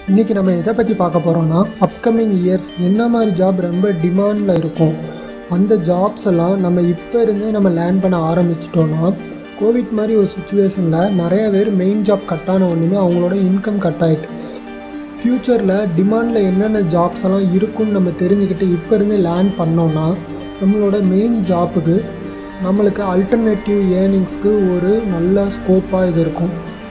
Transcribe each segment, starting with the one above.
இன்றைக்கி நம்ம எதை பற்றி பார்க்க போகிறோம்னா அப்கமிங் இயர்ஸ் என்ன மாதிரி ஜாப் ரொம்ப டிமாண்டில் இருக்கும் அந்த ஜாப்ஸ் எல்லாம் நம்ம இப்போ இருந்தே நம்ம லேர்ன் பண்ண ஆரம்பிச்சிட்டோன்னா கோவிட் மாதிரி ஒரு சுச்சுவேஷனில் நிறைய பேர் மெயின் ஜாப் கட் ஆன ஒன்றுமே அவங்களோட இன்கம் கட் ஆகிட்டு ஃப்யூச்சரில் டிமாண்டில் என்னென்ன ஜாப்ஸ் எல்லாம் இருக்குன்னு நம்ம தெரிஞ்சுக்கிட்டு இப்போ இருந்தே லேர்ன் பண்ணோன்னா நம்மளோட மெயின் ஜாப்புக்கு நம்மளுக்கு அல்டர்னேட்டிவ் ஏர்னிங்ஸ்க்கு ஒரு நல்ல ஸ்கோப்பாக இது இருக்கும்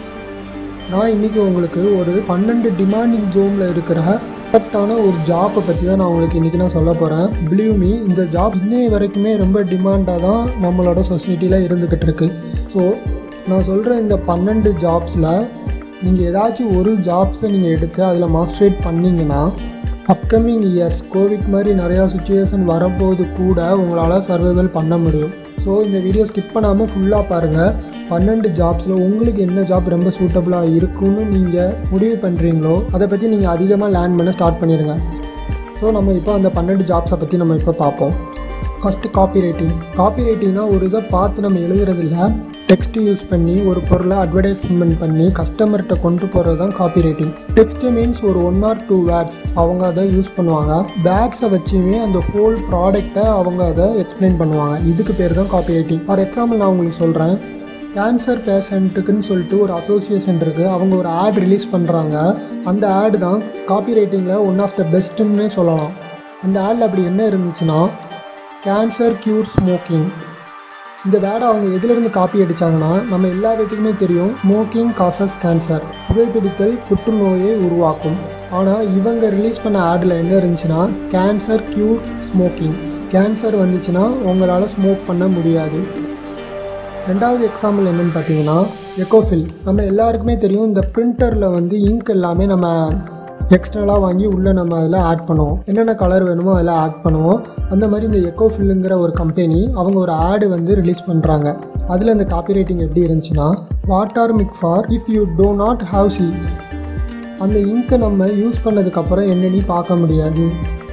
நான் இன்றைக்கி உங்களுக்கு ஒரு பன்னெண்டு டிமாண்டிங் ஜோனில் இருக்கிற கரெக்டான ஒரு ஜாப்பை பற்றி தான் நான் உங்களுக்கு இன்றைக்கி நான் சொல்ல போகிறேன் பிலீவ் மீ இந்த ஜாப் இன்னைய வரைக்குமே ரொம்ப டிமாண்டாக தான் நம்மளோட சொசைட்டியில் இருந்துக்கிட்டு இருக்கு ஸோ நான் சொல்கிற இந்த பன்னெண்டு ஜாப்ஸில் நீங்கள் ஏதாச்சும் ஒரு ஜாப்ஸை நீங்கள் எடுத்து அதில் மாஸ்டரேட் பண்ணிங்கன்னா அப்கமிங் இயர்ஸ் கோவிட் மாதிரி நிறையா சுச்சுவேஷன் வரும்போது கூட உங்களால் சர்வைவல் பண்ண முடியும் ஸோ இந்த வீடியோ ஸ்கிப் பண்ணாமல் ஃபுல்லாக பாருங்கள் பன்னெண்டு ஜாப்ஸில் உங்களுக்கு என்ன ஜாப் ரொம்ப சூட்டபுளாக இருக்குன்னு நீங்கள் முடிவு பண்ணுறீங்களோ அதை பற்றி நீங்கள் அதிகமாக லேர்ன் பண்ண ஸ்டார்ட் பண்ணிடுங்க ஸோ நம்ம இப்போ அந்த பன்னெண்டு ஜாப்ஸை பற்றி நம்ம இப்போ பார்ப்போம் ஃபஸ்ட்டு காப்பி ரைட்டிங் காப்பி ரைட்டிங்னா ஒரு இதை பார்த்து நம்ம எழுதுறதில்ல டெக்ஸ்ட் யூஸ் பண்ணி ஒரு பொருளை அட்வர்டைஸ்மெண்ட் பண்ணி கஸ்டமர்கிட்ட கொண்டு போகிறது தான் காப்பி ரைட்டிங் டெக்ஸ்ட் மீன்ஸ் ஒரு ஒன் ஆர் டூ வேர்ட்ஸ் அவங்க அதை யூஸ் பண்ணுவாங்க வேர்ட்ஸை வச்சுமே அந்த ஹோல் ப்ராடக்டை அவங்க அதை எக்ஸ்பிளைன் பண்ணுவாங்க இதுக்கு பேர் தான் காப்பி ரைட்டிங் ஃபார் எக்ஸாம்பிள் நான் உங்களுக்கு சொல்கிறேன் கேன்சர் பேஷண்ட்டுக்குன்னு சொல்லிட்டு ஒரு அசோசியேஷன் இருக்குது அவங்க ஒரு ஆட் ரிலீஸ் பண்ணுறாங்க அந்த ஆட் தான் காப்பி ரைட்டிங்கில் ஒன் ஆஃப் த பெஸ்ட்டுன்னே சொல்லலாம் அந்த ஆடில் அப்படி என்ன இருந்துச்சுன்னா கேன்சர் க்யூர் ஸ்மோக்கிங் இந்த வேடை அவங்க எதிலிருந்து காப்பி அடித்தாங்கன்னா நம்ம எல்லா பேத்துக்குமே தெரியும் ஸ்மோக்கிங் காசஸ் கேன்சர் புகைப்பிடித்தல் புற்றுநோயை உருவாக்கும் ஆனால் இவங்க ரிலீஸ் பண்ண ஆடில் என்ன இருந்துச்சுன்னா கேன்சர் க்யூர் ஸ்மோக்கிங் கேன்சர் வந்துச்சுன்னா உங்களால் ஸ்மோக் பண்ண முடியாது ரெண்டாவது எக்ஸாம்பிள் என்னென்னு பார்த்தீங்கன்னா எக்கோஃபில் நம்ம எல்லாருக்குமே தெரியும் இந்த பிரிண்டரில் வந்து இங்க் எல்லாமே நம்ம எக்ஸ்ட்ரலாக வாங்கி உள்ளே நம்ம அதில் ஆட் பண்ணுவோம் என்னென்ன கலர் வேணுமோ அதில் ஆட் பண்ணுவோம் அந்த மாதிரி இந்த எக்கோஃபில்லுங்கிற ஒரு கம்பெனி அவங்க ஒரு ஆடு வந்து ரிலீஸ் பண்ணுறாங்க அதில் இந்த காப்பி ரைட்டிங் எப்படி இருந்துச்சுன்னா what are mic for if you do not have C அந்த இங்க்கை நம்ம யூஸ் பண்ணதுக்கப்புறம் என்ன நீ பார்க்க முடியாது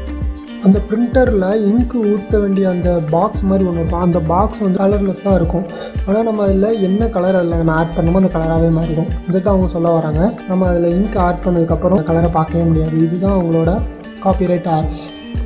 அந்த பிரிண்டரில் இங்கு ஊற்ற வேண்டிய அந்த பாக்ஸ் மாதிரி ஒன்று இருக்கும் அந்த பாக்ஸ் வந்து கலர்லெஸ்ஸாக இருக்கும் ஆனால் நம்ம அதில் என்ன கலர் அதில் நம்ம ஆட் பண்ணமோ அந்த கலராகவே மாறிடும் இதை தான் அவங்க சொல்ல வராங்க நம்ம அதில் இங்க் ஆட் பண்ணதுக்கப்புறம் அந்த கலரை பார்க்கவே முடியாது இதுதான் அவங்களோட காப்பிரைட் ஆப்ஸ்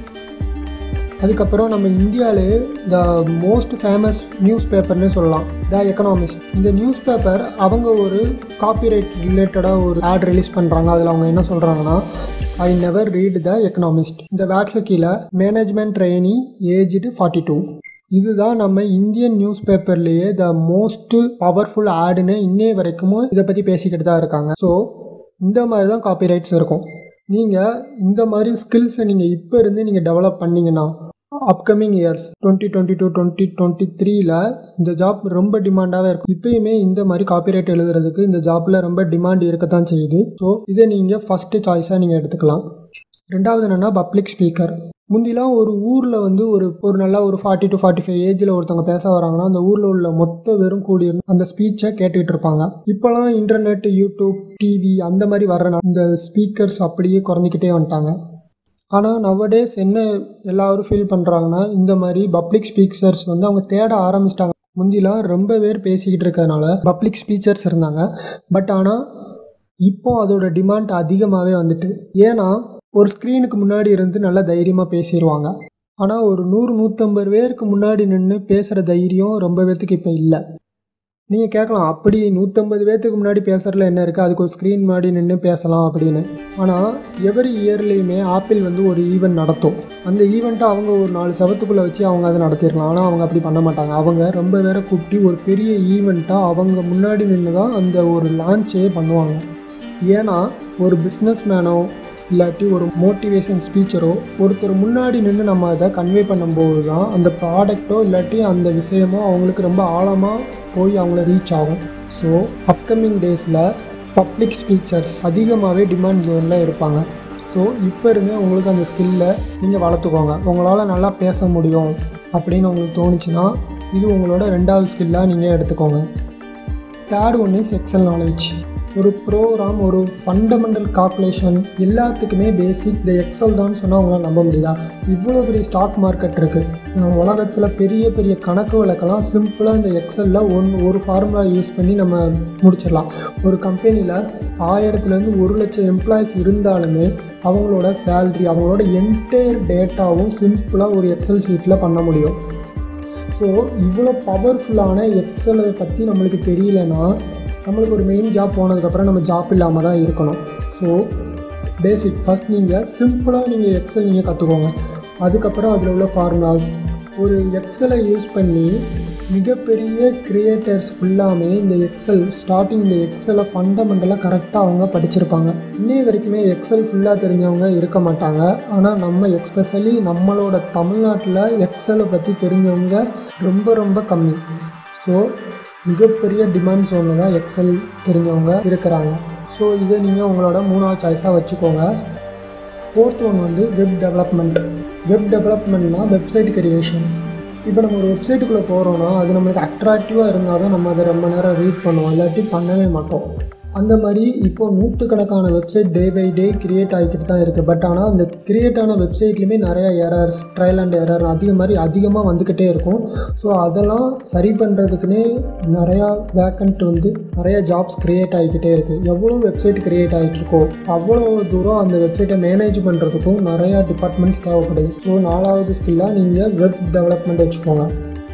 அதுக்கப்புறம் நம்ம இந்தியாவிலே த மோஸ்ட் ஃபேமஸ் நியூஸ் பேப்பர்னே சொல்லலாம் த எக்கனாமிஸ்ட் இந்த நியூஸ் பேப்பர் அவங்க ஒரு காப்பிரைட் ரிலேட்டடாக ஒரு ஆட் ரிலீஸ் பண்ணுறாங்க அதில் அவங்க என்ன சொல்கிறாங்கன்னா I never read the Economist இந்த வேட்ஸு கீழே management trainee aged forty two இதுதான் நம்ம இந்தியன் நியூஸ் பேப்பர்லேயே த மோஸ்ட் பவர்ஃபுல் ஆடுன்னு இன்னைய வரைக்கும் இதை பற்றி பேசிக்கிட்டு தான் இருக்காங்க ஸோ இந்த மாதிரி தான் காப்பிரைட்ஸ் இருக்கும் நீங்கள் இந்த மாதிரி ஸ்கில்ஸை நீங்கள் இப்போ இருந்து நீங்கள் டெவலப் பண்ணிங்கன்னா upcoming years twenty twenty two twenty twenty த்ரீல இந்த ஜாப் ரொம்ப டிமாண்டாகவே இருக்கும் இப்பயுமே இந்த மாதிரி காப்பிரைட் எழுதுறதுக்கு இந்த ஜாப்பில் ரொம்ப டிமாண்ட் இருக்கத்தான் செய்யுது ஸோ இதை நீங்கள் ஃபஸ்ட்டு சாய்ஸாக நீங்கள் எடுத்துக்கலாம் ரெண்டாவது என்னென்னா பப்ளிக் ஸ்பீக்கர் முந்திலாம் ஒரு ஊரில் வந்து ஒரு ஒரு நல்லா ஒரு ஃபார்ட்டி டு ஃபார்ட்டி ஃபைவ் ஏஜில் ஒருத்தவங்க பேச வராங்கன்னா அந்த ஊரில் உள்ள மொத்த வெறும் கூடி அந்த ஸ்பீச்சை கேட்டுக்கிட்டு இருப்பாங்க இப்போலாம் இன்டர்நெட் யூடியூப் டிவி அந்த மாதிரி வர்ற இந்த ஸ்பீக்கர்ஸ் அப்படியே குறைஞ்சிக்கிட்டே வந்துட்டாங்க ஆனால் நவடேஸ் என்ன எல்லாரும் ஃபீல் பண்ணுறாங்கன்னா இந்த மாதிரி பப்ளிக் ஸ்பீக்கர்ஸ் வந்து அவங்க தேட ஆரம்பிச்சிட்டாங்க முந்திலாம் ரொம்ப பேர் பேசிக்கிட்டு இருக்கிறதுனால பப்ளிக் ஸ்பீச்சர்ஸ் இருந்தாங்க பட் ஆனால் இப்போ அதோட டிமாண்ட் அதிகமாகவே வந்துட்டு ஏன்னா ஒரு ஸ்க்ரீனுக்கு முன்னாடி இருந்து நல்லா தைரியமாக பேசிடுவாங்க ஆனால் ஒரு நூறு நூற்றம்பது பேருக்கு முன்னாடி நின்று பேசுகிற தைரியம் ரொம்ப பேர்த்துக்கு இப்போ இல்லை நீங்கள் கேட்கலாம் அப்படி நூற்றம்பது பேர்த்துக்கு முன்னாடி பேசுகிறதுல என்ன இருக்குது அதுக்கு ஒரு ஸ்க்ரீன் முன்னாடி நின்று பேசலாம் அப்படின்னு ஆனால் எவரி இயர்லேயுமே ஆப்பிள் வந்து ஒரு ஈவெண்ட் நடத்தும் அந்த ஈவெண்ட்டை அவங்க ஒரு நாலு செவத்துக்குள்ளே வச்சு அவங்க அதை நடத்திடலாம் ஆனால் அவங்க அப்படி பண்ண மாட்டாங்க அவங்க ரொம்ப பேரை கூப்பிட்டு ஒரு பெரிய ஈவெண்ட்டாக அவங்க முன்னாடி நின்று தான் அந்த ஒரு லான்ச்சே பண்ணுவாங்க ஏன்னா ஒரு பிஸ்னஸ் மேனோ இல்லாட்டி ஒரு மோட்டிவேஷன் ஸ்பீச்சரோ ஒருத்தர் முன்னாடி நின்று நம்ம அதை கன்வே பண்ணும்போது தான் அந்த ப்ராடக்டோ இல்லாட்டி அந்த விஷயமோ அவங்களுக்கு ரொம்ப ஆழமாக போய் அவங்கள ரீச் ஆகும் ஸோ அப்கமிங் டேஸில் பப்ளிக் ஸ்பீச்சர்ஸ் அதிகமாகவே டிமாண்ட் ஜோனில் இருப்பாங்க ஸோ இப்போ இருந்தே உங்களுக்கு அந்த ஸ்கில்லை நீங்கள் வளர்த்துக்கோங்க உங்களால் நல்லா பேச முடியும் அப்படின்னு உங்களுக்கு தோணுச்சுன்னா இது உங்களோட ரெண்டாவது ஸ்கில்லாக நீங்கள் எடுத்துக்கோங்க third one is Excel knowledge ஒரு ப்ரோக்ராம் ஒரு ஃபண்டமெண்டல் கால்குலேஷன் எல்லாத்துக்குமே பேசிக் இந்த எக்ஸல் தான் சொன்னால் அவங்களால நம்ப முடியுதா இவ்வளோ பெரிய ஸ்டாக் மார்க்கெட் இருக்குது உலகத்தில் பெரிய பெரிய கணக்கு வழக்கெல்லாம் சிம்பிளாக இந்த எக்ஸலில் ஒன் ஒரு ஃபார்முலா யூஸ் பண்ணி நம்ம முடிச்சிடலாம் ஒரு கம்பெனியில் ஆயிரத்துலேருந்து ஒரு லட்சம் எம்ப்ளாயிஸ் இருந்தாலுமே அவங்களோட சேல்ரி அவங்களோட என்டையர் டேட்டாவும் சிம்பிளாக ஒரு எக்ஸல் ஷீட்டில் பண்ண முடியும் ஸோ இவ்வளோ பவர்ஃபுல்லான எக்ஸலை பற்றி நம்மளுக்கு தெரியலனா நம்மளுக்கு ஒரு மெயின் ஜாப் போனதுக்கப்புறம் நம்ம ஜாப் இல்லாமல் தான் இருக்கணும் ஸோ பேசிக் ஃபஸ்ட் நீங்கள் சிம்பிளாக நீங்கள் எக்ஸல் நீங்கள் கற்றுக்கோங்க அதுக்கப்புறம் அதில் உள்ள ஃபார்முலாஸ் ஒரு எக்ஸலை யூஸ் பண்ணி மிகப்பெரிய கிரியேட்டர்ஸ் ஃபுல்லாமே இந்த எக்ஸல் ஸ்டார்டிங் இந்த எக்ஸலை ஃபண்டமெண்டலாக கரெக்டாக அவங்க படிச்சிருப்பாங்க இன்னைய வரைக்குமே எக்ஸல் ஃபுல்லாக தெரிஞ்சவங்க இருக்க மாட்டாங்க ஆனால் நம்ம எக்ஸ்பெஷலி நம்மளோட தமிழ்நாட்டில் எக்ஸலை பற்றி தெரிஞ்சவங்க ரொம்ப ரொம்ப கம்மி ஸோ மிகப்பெரிய டிமாண்ட் ஜோனில் தான் எக்ஸல் தெரிஞ்சவங்க இருக்கிறாங்க ஸோ இதை நீங்கள் உங்களோட மூணாவது சாய்ஸாக வச்சுக்கோங்க ஃபோர்த் ஒன் வந்து வெப் டெவலப்மெண்ட் வெப் டெவலப்மெண்ட்னா வெப்சைட் கிரியேஷன் இப்போ நம்ம ஒரு வெப்சைட்டுக்குள்ளே போகிறோன்னா அது நம்மளுக்கு அட்ராக்டிவாக இருந்தால் தான் நம்ம அதை ரொம்ப நேரம் ரீட் பண்ணுவோம் இல்லாட்டி பண்ணவே மாட்டோம் அந்த மாதிரி இப்போ நூற்றுக்கணக்கான website day by day create ஆகிக்கிட்டு தான் இருக்குது பட் ஆனால் அந்த கிரியேட் ஆன வெப்சைட்லேயுமே நிறையா எரர்ஸ் ட்ரையல் அண்ட் எரர் அதிக மாதிரி அதிகமாக வந்துக்கிட்டே இருக்கும் ஸோ அதெல்லாம் சரி பண்ணுறதுக்குன்னே நிறையா வேக்கண்ட் வந்து நிறையா ஜாப்ஸ் க்ரியேட் ஆகிக்கிட்டே இருக்குது எவ்வளோ வெப்சைட் க்ரியேட் ஆகிட்டு இருக்கோ அவ்வளோ தூரம் அந்த வெப்சைட்டை மேனேஜ் பண்ணுறதுக்கும் நிறையா டிபார்ட்மெண்ட்ஸ் தேவைப்படுது ஸோ நாலாவது ஸ்கில்லாக நீங்கள் வெப் டெவலப்மெண்ட் வச்சுக்கோங்க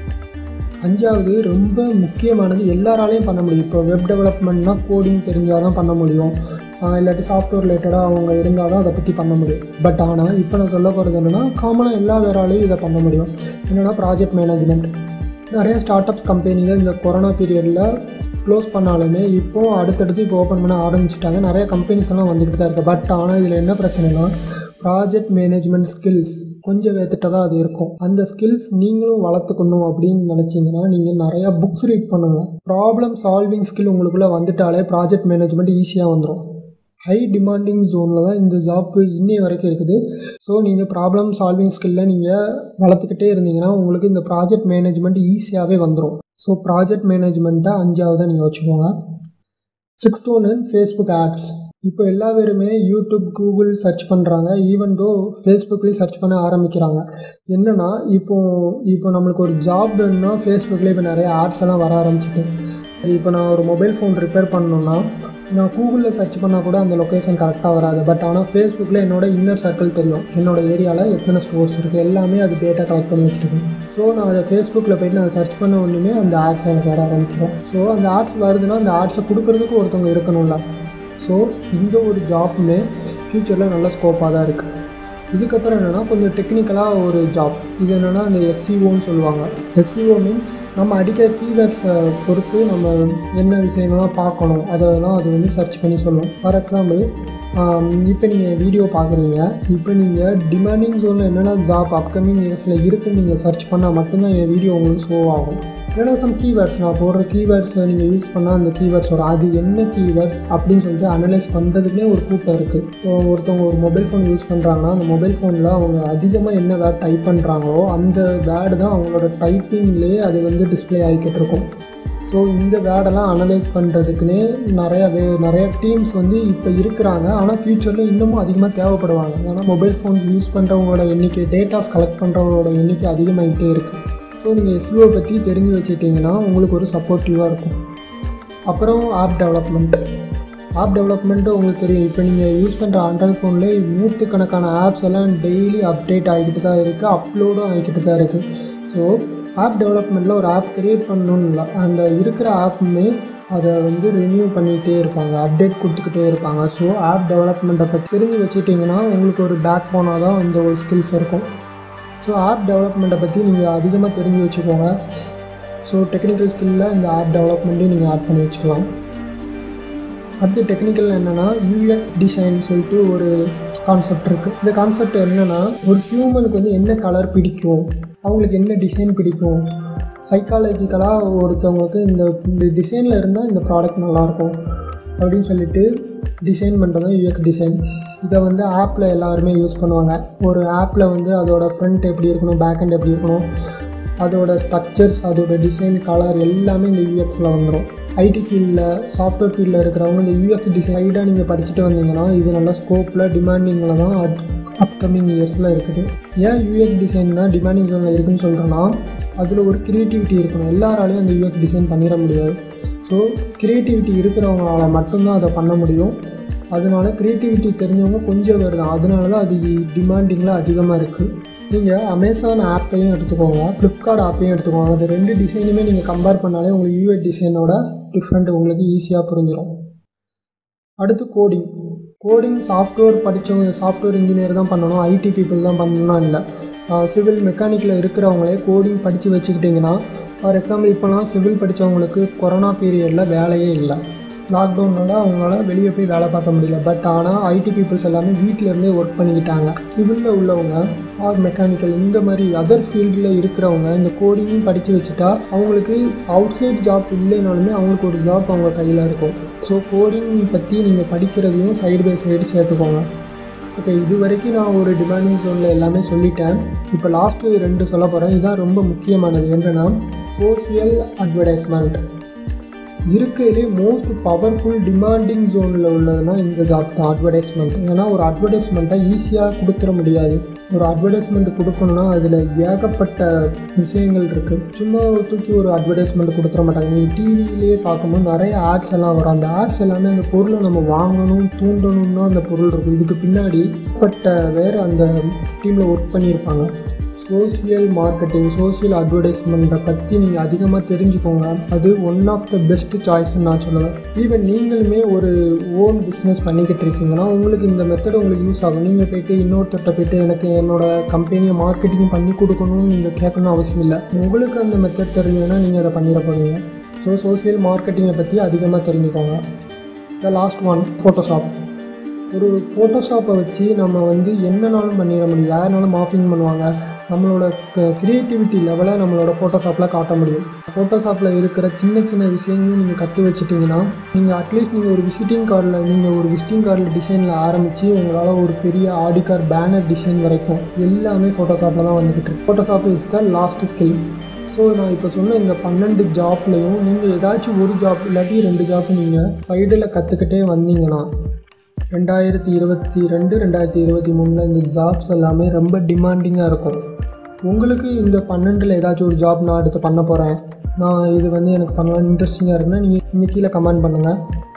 அஞ்சாவது ரொம்ப முக்கியமானது எல்லாராலையும் பண்ண முடியும் இப்போ வெப் டெவலப்மெண்ட்னா கோடிங் தெரிஞ்சால் தான் பண்ண முடியும் ஆஹ் இல்லாட்டி சாஃப்ட்வேர் ரிலேட்டடாக அவங்க இருந்தால் தான் அதை பற்றி பண்ண முடியும் பட் ஆனால் இப்போ நான் சொல்ல போகிறது என்னென்னா காமனாக எல்லா வேறாலையும் இதை பண்ண முடியும் என்னென்னா ப்ராஜெக்ட் மேனேஜ்மெண்ட் நிறைய ஸ்டார்ட் அப்ஸ் கம்பெனிங்க இந்த கொரோனா பீரியடில் க்ளோஸ் பண்ணாலுமே இப்போ அடுத்தடுத்து இப்போ ஓப்பன் பண்ண ஆரம்பிச்சிட்டாங்க நிறைய கம்பெனிஸ் எல்லாம் வந்துக்கிட்டு தான் இருக்குது பட் ஆனால் இதில் என்ன பிரச்சனைனா ப்ராஜெக்ட் மேனேஜ்மெண்ட் ஸ்கில்ஸ் கொஞ்சம் வேத்துட்டு தான் அது இருக்கும் அந்த ஸ்கில்ஸ் நீங்களும் வளர்த்துக்கணும் அப்படின்னு நினச்சிங்கன்னா நீங்கள் நிறையா புக்ஸ் ரீட் பண்ணுங்கள் ப்ராப்ளம் சால்விங் ஸ்கில் உங்களுக்குள்ளே வந்துட்டாலே ப்ராஜெக்ட் மேனேஜ்மெண்ட் ஈஸியாக வந்துடும் ஹை டிமாண்டிங் ஜோனில் தான் இந்த ஜாப்பு இன்னைய வரைக்கும் இருக்குது ஸோ நீங்கள் ப்ராப்ளம் சால்விங் ஸ்கில்லை நீங்கள் வளர்த்துக்கிட்டே இருந்தீங்கன்னா உங்களுக்கு இந்த ப்ராஜெக்ட் மேனேஜ்மெண்ட் ஈஸியாகவே வந்துடும் ஸோ ப்ராஜெக்ட் மேனேஜ்மெண்ட்டை அஞ்சாவதாக நீங்கள் வச்சுக்கோங்க சிக்ஸ்த் ஒன்று ஃபேஸ்புக் ஆட்ஸ் இப்போ எல்லா பேருமே யூடியூப் கூகுள் சர்ச் பண்ணுறாங்க ஈவன் தோ ஃபேஸ்புக்லேயும் சர்ச் பண்ண ஆரம்பிக்கிறாங்க என்னென்னா இப்போ இப்போ நம்மளுக்கு ஒரு ஜாப் வேணும்னா ஃபேஸ்புக்கில் இப்போ நிறைய ஆட்ஸ் எல்லாம் வர ஆரம்பிச்சிட்டு இப்போ நான் ஒரு மொபைல் ஃபோன் ரிப்பேர் பண்ணணுன்னா நான் கூகுளில் சர்ச் பண்ணால் கூட அந்த லொக்கேஷன் கரெக்டாக வராது பட் ஆனால் ஃபேஸ்புக்கில் என்னோட இன்னர் சர்க்கிள் தெரியும் என்னோட ஏரியாவில் எத்தனை ஸ்டோர்ஸ் இருக்குது எல்லாமே அது டேட்டா கலெக்ட் பண்ணி வச்சுருக்கேன் ஸோ நான் அதை ஃபேஸ்புக்கில் போயிட்டு நான் சர்ச் பண்ண ஒன்றுமே அந்த ஆட்ஸ் எனக்கு வர ஆரம்பிச்சிடும் ஸோ அந்த ஆட்ஸ் வருதுன்னா அந்த ஆட்ஸை கொடுக்கறதுக்கு ஒருத்தவங்க இருக்கணும்ல ஸோ இந்த ஒரு ஜாப்புமே ஃப்யூச்சரில் நல்ல ஸ்கோப்பாக தான் இருக்குது இதுக்கப்புறம் என்னென்னா கொஞ்சம் டெக்னிக்கலாக ஒரு ஜாப் இது என்னென்னா அந்த எஸ்சிஓன்னு சொல்லுவாங்க எஸ்சிஓ மீன்ஸ் நம்ம அடிக்கிற கீவேர்ட்ஸை பொறுத்து நம்ம என்ன விஷயங்கள்லாம் பார்க்கணும் அதெல்லாம் அது வந்து சர்ச் பண்ணி சொல்லும் ஃபார் எக்ஸாம்பிள் இப்போ நீங்கள் வீடியோ பார்க்குறீங்க இப்போ நீங்கள் டிமாண்டிங் ஜோனில் என்னென்ன ஜாப் அப்கமிங் இயர்ஸில் இருக்குன்னு நீங்கள் சர்ச் பண்ணால் மட்டும்தான் என் வீடியோ உங்களுக்கு ஷோ ஆகும் ஏன்னா சம் கீவேர்ட்ஸ் நான் போடுற கீவேர்ட்ஸை நீங்கள் யூஸ் பண்ணால் அந்த கீவேர்ட்ஸ் வரும் அது என்ன கீவேர்ட்ஸ் அப்படின்னு சொல்லிட்டு அனலைஸ் பண்ணுறதுக்குனே ஒரு கூட்டம் இருக்குது ஸோ ஒருத்தவங்க ஒரு மொபைல் ஃபோன் யூஸ் பண்ணுறாங்கன்னா அந்த மொபைல் ஃபோனில் அவங்க அதிகமாக என்ன வேர்ட் டைப் பண்ணுறாங்களோ அந்த வேர்டு தான் அவங்களோட டைப்பிங்லேயே அது வந்து டிஸ்ப்ளே ஆகிக்கிட்டு இருக்கும் ஸோ இந்த வேர்டெல்லாம் அனலைஸ் பண்ணுறதுக்குன்னே நிறையா வே நிறைய டீம்ஸ் வந்து இப்போ இருக்கிறாங்க ஆனால் ஃப்யூச்சரில் இன்னமும் அதிகமாக தேவைப்படுவாங்க ஏன்னா மொபைல் ஃபோன் யூஸ் பண்ணுறவங்களோட எண்ணிக்கை டேட்டாஸ் கலெக்ட் பண்ணுறவங்களோட எண்ணிக்கை அதிகமாகிட்டே இருக்குது ஸோ நீங்கள் எஸ்இஓ பற்றி தெரிஞ்சு வச்சுக்கிட்டிங்கன்னா உங்களுக்கு ஒரு சப்போர்ட்டிவாக இருக்கும் அப்புறம் ஆப் டெவலப்மெண்ட் ஆப் டெவலப்மெண்ட்டு உங்களுக்கு தெரியும் இப்போ நீங்கள் யூஸ் பண்ணுற ஆண்ட்ராய்ட் ஃபோன்லேயே நூற்றுக்கணக்கான ஆப்ஸ் எல்லாம் டெய்லி அப்டேட் ஆகிக்கிட்டு தான் இருக்குது அப்லோடும் ஆகிக்கிட்டு தான் இருக்குது ஸோ ஆப் டெவலப்மெண்ட்டில் ஒரு ஆப் க்ரியேட் பண்ணணும்னு இல்லை அந்த இருக்கிற ஆப்புமே அதை வந்து ரினியூ பண்ணிகிட்டே இருப்பாங்க அப்டேட் கொடுத்துக்கிட்டே இருப்பாங்க ஸோ ஆப் டெவலப்மெண்ட்டை பற்றி தெரிஞ்சு வச்சுட்டிங்கன்னா உங்களுக்கு ஒரு பேக் போனாக தான் இந்த ஒரு ஸ்கில்ஸ் இருக்கும் ஸோ ஆப் டெவலப்மெண்ட்டை பற்றி நீங்கள் அதிகமாக தெரிஞ்சு வச்சுக்கோங்க ஸோ டெக்னிக்கல் ஸ்கில்லில் இந்த ஆப் டெவலப்மெண்ட்டையும் நீங்கள் ஆட் பண்ணி வச்சுக்கலாம் அடுத்து டெக்னிக்கல் என்னென்னா யூஎக்ஸ் டிசைன் சொல்லிட்டு ஒரு கான்செப்ட் இருக்குது இந்த கான்செப்ட் என்னென்னா ஒரு ஹியூமனுக்கு வந்து என்ன கலர் பிடிக்கும் அவங்களுக்கு என்ன டிசைன் பிடிக்கும் சைக்காலஜிக்கலாக ஒருத்தவங்களுக்கு இந்த இந்த டிசைனில் இருந்தால் இந்த ப்ராடக்ட் நல்லாயிருக்கும் அப்படின்னு சொல்லிட்டு டிசைன் பண்ணுறது தான் யூஎக்ஸ் டிசைன் இதை வந்து ஆப்பில் எல்லாருமே யூஸ் பண்ணுவாங்க ஒரு ஆப்பில் வந்து அதோட ஃப்ரண்ட் எப்படி இருக்கணும் பேக் end எப்படி இருக்கணும் அதோட ஸ்ட்ரக்சர்ஸ் அதோட டிசைன் கலர் எல்லாமே இந்த யூஎக்ஸில் வந்துடும் ஐடி ஃபீல்டில் சாஃப்ட்வேர் ஃபீல்டில் இருக்கிறவங்க இந்த யூஎஸ் டிசைடாக நீங்கள் படிச்சுட்டு வந்தீங்கன்னா இது நல்ல ஸ்கோப்பில் டிமாண்டிங்கில் தான் அப்கமிங் இயர்ஸில் இருக்குது ஏன் யூஎஸ் டிசைன் தான் டிமாண்டிங் ஜோனில் இருக்குன்னு சொல்கிறேன்னா அதில் ஒரு க்ரியேட்டிவிட்டி இருக்கணும் எல்லாராலையும் அந்த யூஎஸ் டிசைன் பண்ணிட முடியாது ஸோ க்ரியேட்டிவிட்டி இருக்கிறவங்களால மட்டும்தான் அதை பண்ண முடியும் அதனால க்ரியேட்டிவிட்டி தெரிஞ்சவங்க கொஞ்சம் பேர் தான் அதனால தான் அது டிமாண்டிங்கில் அதிகமாக இருக்குது நீங்கள் அமேசான் ஆப்பையும் எடுத்துக்கோங்க ஃப்ளிப்கார்ட் ஆப்பையும் எடுத்துக்கோங்க அது ரெண்டு டிசைனுமே நீங்கள் கம்பேர் பண்ணாலே உங்களுக்கு யூஏ டிசைனோட டிஃப்ரெண்ட் உங்களுக்கு ஈஸியாக புரிஞ்சிடும் அடுத்து கோடிங் கோடிங் சாஃப்ட்வேர் படித்தவங்க சாஃப்ட்வேர் இன்ஜினியர் தான் பண்ணணும் ஐடி பீப்புள் தான் பண்ணணும் இல்லை சிவில் மெக்கானிக்கில் இருக்கிறவங்களே கோடிங் படித்து வச்சுக்கிட்டிங்கன்னா ஃபார் எக்ஸாம்பிள் இப்போலாம் சிவில் படித்தவங்களுக்கு கொரோனா பீரியடில் வேலையே இல்லை லாக்டவுனால அவங்களால வெளியே போய் வேலை பார்க்க முடியல பட் ஆனால் ஐடி பீப்புள்ஸ் எல்லாமே வீட்டிலேருந்தே ஒர்க் பண்ணிக்கிட்டாங்க சிவிலில் உள்ளவங்க ஆர் மெக்கானிக்கல் இந்த மாதிரி அதர் ஃபீல்டில் இருக்கிறவங்க இந்த கோடிங்கும் படித்து வச்சுட்டா அவங்களுக்கு அவுட் சைட் ஜாப் இல்லைனாலுமே அவங்களுக்கு ஒரு ஜாப் அவங்க கையில் இருக்கும் ஸோ கோடிங் பற்றி நீங்கள் படிக்கிறதையும் சைடு பை சைடு சேர்த்துக்கோங்க ஓகே இது வரைக்கும் நான் ஒரு டிமாண்டிங் ஜோனில் எல்லாமே சொல்லிட்டேன் இப்போ லாஸ்ட்டு ரெண்டு சொல்ல போகிறேன் இதுதான் ரொம்ப முக்கியமானது என்னென்னா சோசியல் அட்வர்டைஸ்மெண்ட் இருக்கிறதுலே மோஸ்ட் பவர்ஃபுல் டிமாண்டிங் ஜோனில் உள்ளதுன்னா இந்த ஜாப் தான் அட்வர்டைஸ்மெண்ட் ஏன்னா ஒரு அட்வர்டைஸ்மெண்ட்டை ஈஸியாக கொடுத்துட முடியாது ஒரு அட்வர்டைஸ்மெண்ட் கொடுக்கணும்னா அதில் ஏகப்பட்ட விஷயங்கள் இருக்குது சும்மா தூக்கி ஒரு அட்வர்டைஸ்மெண்ட் கொடுத்துட மாட்டாங்க நீங்கள் டிவிலேயே பார்க்கும்போது நிறைய ஆட்ஸ் எல்லாம் வரும் அந்த ஆட்ஸ் எல்லாமே அந்த பொருளை நம்ம வாங்கணும் தூண்டணும்னா அந்த பொருள் இருக்கும் இதுக்கு பின்னாடி பட்ட வேறு அந்த டீமில் ஒர்க் பண்ணியிருப்பாங்க சோசியல் மார்க்கெட்டிங் சோசியல் அட்வர்டைஸ்மெண்ட்டை பற்றி நீங்கள் அதிகமாக தெரிஞ்சுக்கோங்க அது ஒன் ஆஃப் த பெஸ்ட் சாய்ஸ்ன்னு நான் சொல்லுவேன் ஈவன் நீங்களுமே ஒரு ஓன் பிஸ்னஸ் பண்ணிக்கிட்டு இருக்கீங்கன்னா உங்களுக்கு இந்த மெத்தட் உங்களுக்கு யூஸ் ஆகும் நீங்கள் போயிட்டு இன்னொருத்தர்கிட்ட போயிட்டு எனக்கு என்னோட கம்பெனியை மார்க்கெட்டிங் பண்ணி கொடுக்கணும்னு நீங்கள் கேட்கணும் அவசியம் இல்லை உங்களுக்கு அந்த மெத்தட் தெரிஞ்சதுன்னா நீங்கள் அதை பண்ணிட போகிறீங்க ஸோ சோசியல் மார்க்கெட்டிங்கை பற்றி அதிகமாக தெரிஞ்சுக்கோங்க த லாஸ்ட் ஒன் ஃபோட்டோஷாப் ஒரு ஃபோட்டோஷாப்பை வச்சு நம்ம வந்து என்னனாலும் பண்ணிட முடியும் யாருனாலும் மார்க்கிங் பண்ணுவாங்க நம்மளோட க்ரியேட்டிவிட்டி லெவலை நம்மளோட ஃபோட்டோஷாப்பில் காட்ட முடியும் ஃபோட்டோஷாப்பில் இருக்கிற சின்ன சின்ன விஷயங்களும் நீங்கள் கற்று வச்சுட்டிங்கன்னா நீங்கள் அட்லீஸ்ட் நீங்கள் ஒரு விசிட்டிங் கார்டில் நீங்கள் ஒரு விசிட்டிங் கார்டில் டிசைனில் ஆரம்பித்து உங்களால் ஒரு பெரிய ஆடி கார்டு பேனர் டிசைன் வரைக்கும் எல்லாமே ஃபோட்டோஷாப்பில் தான் வந்துக்கிட்டு இருக்கு Photoshop is the last skill so நான் இப்போ சொன்ன இந்த பன்னெண்டு ஜாப்லேயும் நீங்கள் ஏதாச்சும் ஒரு ஜாப் இல்லாட்டி ரெண்டு ஜாப் நீங்கள் சைடில் கற்றுக்கிட்டே வந்தீங்கன்னா ரெண்டாயிரத்தி இருபத்தி ரெண்டு ரெண்டாயிரத்தி இருபத்தி மூணில் இந்த ஜாப்ஸ் எல்லாமே ரொம்ப டிமாண்டிங்காக இருக்கும் உங்களுக்கு இந்த பன்னெண்டில் ஏதாச்சும் ஒரு ஜாப் நான் அடுத்து பண்ண போகிறேன் நான் இது வந்து எனக்கு பண்ணலாம்னு இன்ட்ரெஸ்டிங்காக இருக்குன்னா நீங்கள் நீங்கள் கீழே கமெண்ட் பண்ணுங்கள்